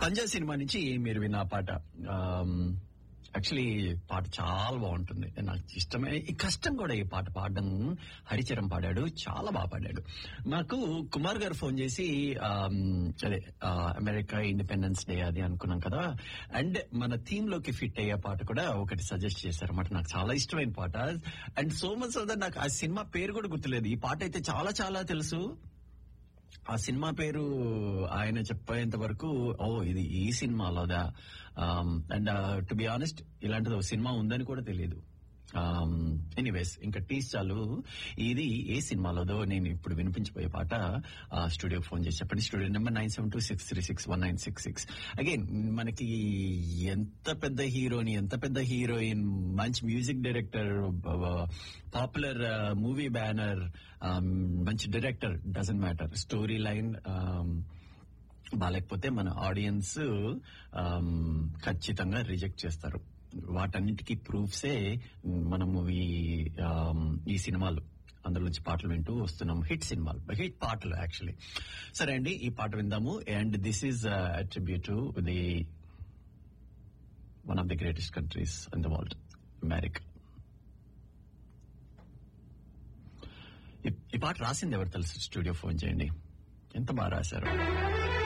పంజా cinema నుంచి మీరు విన్న ఆ పాట యాక్చువల్లీ పాట చాలా బాగుంటుంది నాకు ఇష్టమే ఈ కష్టం కూడా ఈ పాట పాడడం హరిచరం పాడాడు చాలా బాగా పాడాడు నాకు కుమార్ గారు ఫోన్ చేసి ఆమ్, అదే ఆ, అమెరికా ఇండిపెండెన్స్ డే అది అనుకున్నాం కదా అండ్ మన థీమ్ లోకి ఫిట్ అయ్యే పాట కూడా ఒకటి సజెస్ట్ చేశారు అన్నమాట నాకు చాలా ఇష్టమైన పాట అండ్ సో మచ్ దట్ నాకు ఆ సినిమా పేరు కూడా గుర్తులేదు ఈ పాట అయితే చాలా చాలా తెలుసు ఆ సినిమా పేరు ఆయన చెప్పేంత వరకు ఓ ఇది ఈ సినిమాలోదా అండ్ టు బి ఆనెస్ట్ ఇలాంటిది ఒక సినిమా ఉందని కూడా తెలియదు ఎనీవేస్ ఇంకా టీస్ చాలు ఇది ఏ సినిమాలోదో నేను ఇప్పుడు వినిపించబోయే పాట స్టూడియో ఫోన్ చేసి చెప్పండి studio number nine seven two six three six one nine six six again మనకి ఎంత పెద్ద హీరోని ఎంత పెద్ద హీరోయిన్ మంచి music director popular movie banner మంచి director doesn't matter story line బాగాలేకపోతే మన ఆడియన్స్ ఖచ్చితంగా రిజెక్ట్ చేస్తారు వాటన్నిటికీ ప్రూఫ్సే మన మూవీ ఈ సినిమాలు అందులో నుంచి పాటలు వింటూ వస్తున్నాం హిట్ సినిమాలు హిట్ పాటలు యాక్చువల్లీ సరే అండి ఈ పాట విందాము and this is attribute to the one of the greatest countries in the world America ఈ పాట రాసింది ఎవరు తెలుసు స్టూడియో ఫోన్ చేయండి ఎంత బాగా రాశారు